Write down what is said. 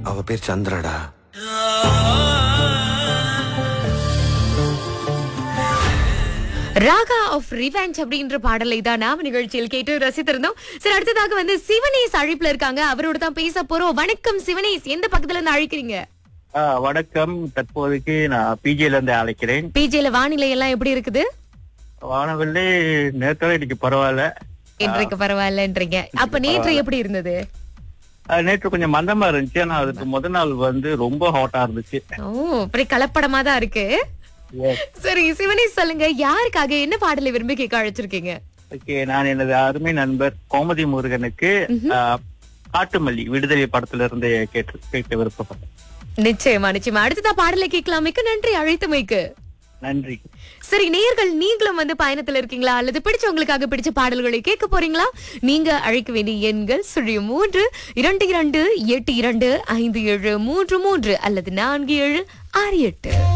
அவ பேர் சந்திராடா Raaga of revenge அப்படின்ற பாடலை தான் நாம நிகழ்ச்சியில் கேட்டு ரசித்திருந்தோம் சரி அடுத்ததாக வந்து சிவனேஸ் அழைப்புல இருக்காங்க அவரோட தான் பேச போறோம் வணக்கம் சிவனேஸ் எந்த பக்கத்துல இருந்து அழைக்கிறீங்க ஆ, வணக்கம் தற்போதைக்கு நான் பிஜில இருந்து அழைக்கிறேன் பிஜேல வானிலை எல்லாம் எப்படி இருக்குது வானவில்லை நேரத்தோட இன்னைக்கு பரவாயில்ல இன்றைக்கு பரவாயில்லன்றீங்க அப்ப நேற்று எப்படி இருந்தது ஆ, நேற்று கொஞ்சம் மந்தமா இருந்துச்சு ஆனா அதுக்கு முத நாள் வந்து ரொம்ப ஹாட்டா இருந்துச்சு ஓ அப்படி கலப்படமா தான் இருக்கு சரி சிவனேஸ் சொல்லுங்க யாருக்காக என்ன பாடலை விரும்பி கேட்க அழைச்சிருக்கீங்க ஓகே நான் எனது அருமை நண்பர் கோமதி முருகனுக்கு ஆ, காட்டுமல்லி விடுதலை படத்துல இருந்து கேட்டு கேட்க விருப்பப்பட்டேன் நிச்சயமா நிச்சயமா அடுத்ததா பாடலை கேட்கலாமைக்கு நன்றி அழைத்தமைக்கு நன்றி சரி நேர்கள் நீங்களும் வந்து பயணத்துல இருக்கீங்களா அல்லது பிடிச்சவங்களுக்காக பிடிச்ச பாடல்களை கேட்க போறீங்களா நீங்க அழைக்க வேண்டிய எண்கள் சுழியம் மூன்று இரண்டு இரண்டு எட்டு இரண்டு ஐந்து ஏழு மூன்று மூன்று அல்லது நான்கு ஏழு ஆறு எட்டு